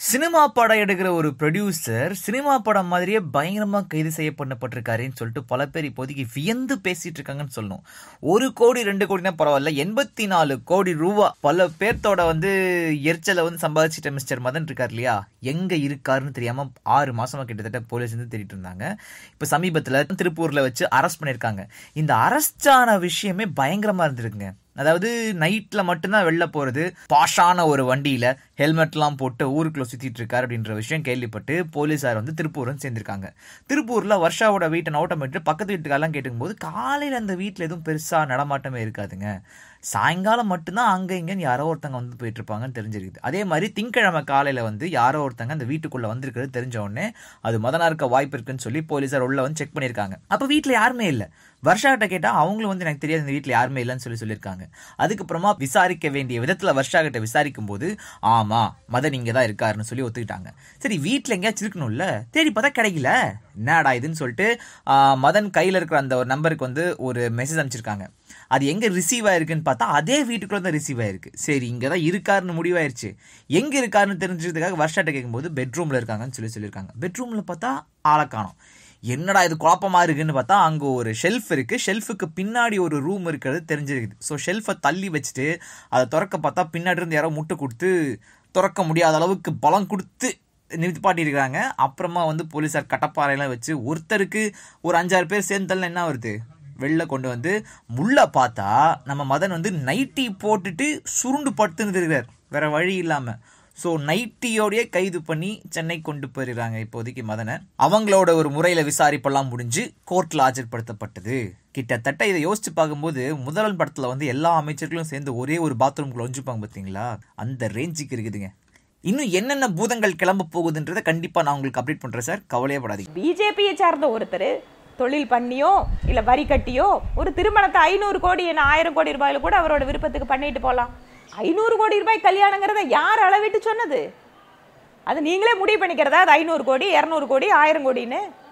cinema படம் எடுக்கிற ஒரு ப்ரொடியூசர் சினிமா படம் மாதிரியே பயங்கரமா கைது செய்யப்படப்பட்டிருக்காருன்னு சொல்லிட்டு பல பேர் இப்போதைக்கு வியந்து பேசிட்டு இருக்காங்கன்னு சொல்லணும் ஒரு கோடி ரெண்டு கோடினா பரவாயில்ல எண்பத்தி நாலு கோடி ரூபா பல பேர்த்தோட வந்து எரிச்சலை வந்து சம்பாதிச்சிட்ட மிஸ்டர் மதன் இருக்கார் இல்லையா எங்க இருக்காருன்னு தெரியாம ஆறு மாசமா கிட்டத்தட்ட போலீஸ் வந்து தேடிட்டு இருந்தாங்க இப்ப சமீபத்துல திருப்பூர்ல வச்சு அரெஸ்ட் பண்ணிருக்காங்க இந்த அரெஸ்ட் ஆன விஷயமே பயங்கரமா இருந்திருக்குங்க அதாவது நைட்ல மட்டும்தான் வெளில போறது பாஷான ஒரு வண்டியில ஹெல்மெட்லாம் போட்டு ஊருக்குள்ள சுத்திட்டு இருக்காரு அப்படின்ற விஷயம் கேள்விப்பட்டு போலீசார் வந்து திருப்பூர் வந்து சேர்ந்திருக்காங்க திருப்பூர்ல வர்ஷாவோட வீட்டை நோட்டம் விட்டு பக்கத்து வீட்டுக்காரெல்லாம் கேட்டுக்கும்போது காலையில அந்த வீட்டுல எதுவும் பெருசா நடமாட்டமே இருக்காதுங்க சாயங்காலம் மட்டும்தான் அங்க இங்கன்னு யாரோ ஒருத்தங்க வந்து போயிட்டு இருப்பாங்கன்னு தெரிஞ்சிருக்குது அதே மாதிரி திங்கக்கிழமை காலையில வந்து யாரோ ஒருத்தங்க அந்த வீட்டுக்குள்ள வந்திருக்கிறது தெரிஞ்ச உடனே அது மதனா இருக்க வாய்ப்பு இருக்குன்னு சொல்லி போலீசார் உள்ள வந்து செக் பண்ணிருக்காங்க அப்ப வீட்டுல யாருமே இல்ல வர்ஷா கிட்ட கேட்டா அவங்களும் வந்து எனக்கு தெரியாது இந்த வீட்டுல யாருமே இல்லைன்னு சொல்லி சொல்லியிருக்காங்க அதுக்கப்புறமா விசாரிக்க வேண்டிய விதத்துல வர்ஷா கிட்ட விசாரிக்கும் போது ஆமா மதன் இங்க தான் இருக்காருன்னு சொல்லி ஒத்துக்கிட்டாங்க சரி வீட்டுல எங்கேயாச்சும் இருக்கணும்ல தேடி பார்த்தா கிடைக்கல என்னடா இதுன்னு சொல்லிட்டு ஆ, மதன் கையில இருக்கிற அந்த ஒரு நம்பருக்கு வந்து ஒரு மெசேஜ் அனுப்பிச்சிருக்காங்க அது எங்க ரிசீவ் ஆயிருக்குன்னு பார்த்தா அதே வீட்டுக்குள்ள தான் ரிசீவ் ஆயிருக்கு சரி இங்க தான் இருக்காருன்னு முடிவாயிருச்சு எங்க இருக்காருன்னு தெரிஞ்சதுக்காக வர்ஷாட்ட கேட்கும்போது பெட்ரூம்ல இருக்காங்கன்னு சொல்லி சொல்லியிருக்காங்க பெட்ரூம்ல பார்த்தா ஆளை காணோம் என்னடா இது குழப்பமா இருக்குன்னு பார்த்தா அங்க ஒரு ஷெல்ஃப் இருக்கு ஷெல்ஃபுக்கு பின்னாடி ஒரு ரூம் இருக்கிறது தெரிஞ்சிருக்குது ஸோ ஷெல்ஃபை தள்ளி வச்சுட்டு அதை திறக்க பார்த்தா பின்னாடி இருந்து யாரோ முட்டை கொடுத்து திறக்க முடியாத அளவுக்கு பலம் கொடுத்து நிறுத்திப்பாட்டி இருக்கிறாங்க அப்புறமா வந்து போலீஸார் கட்டப்பாறையெல்லாம் வச்சு ஒருத்தருக்கு ஒரு அஞ்சாறு பேர் சேர்ந்தல்ல என்ன வருது வெளில கொண்டு வந்து முள்ள பார்த்தா நம்ம மதன் வந்து நைட்டி போட்டுட்டு சுருண்டு படுத்துன்னு இருக்கிறார் வேற வழி இல்லாம ஸோ நைட்டியோடய கைது பண்ணி சென்னை கொண்டு போயிருக்காங்க இப்போதைக்கு மதனை அவங்களோட ஒரு முறையில விசாரிப்பெல்லாம் முடிஞ்சு கோர்ட்ல ஆஜர்படுத்தப்பட்டது கிட்டத்தட்ட இதை யோசிச்சு பார்க்கும்போது முதல்வன் படத்துல வந்து எல்லா அமைச்சர்களும் சேர்ந்து ஒரே ஒரு பாத்ரூம்குள்ள ஒஞ்சுப்பாங்க பார்த்தீங்களா அந்த ரேஞ்சுக்கு இருக்குதுங்க இன்னும் என்னென்ன பூதங்கள் கிளம்ப போகுதுன்றதை கண்டிப்பா நான் உங்களுக்கு அப்டேட் பண்றேன் சார் கவலையே படாதீங்க பிஜேபியை சார்ந்த ஒருத்தர் தொழில் பண்ணியோ இல்லை வரி கட்டியோ ஒரு திருமணத்தை ஐநூறு கோடி என்ன ஆயிரம் கோடி ரூபாயில கூட அவரோட விருப்பத்துக்கு பண்ணிட்டு போகலாம் ஐநூறு கோடி ரூபாய் கல்யாணங்கிறத யார் அளவிட்டு சொன்னது அது நீங்களே முடிவு பண்ணிக்கிறதா அது ஐநூறு கோடி இரநூறு கோடி ஆயிரம் கோடின்னு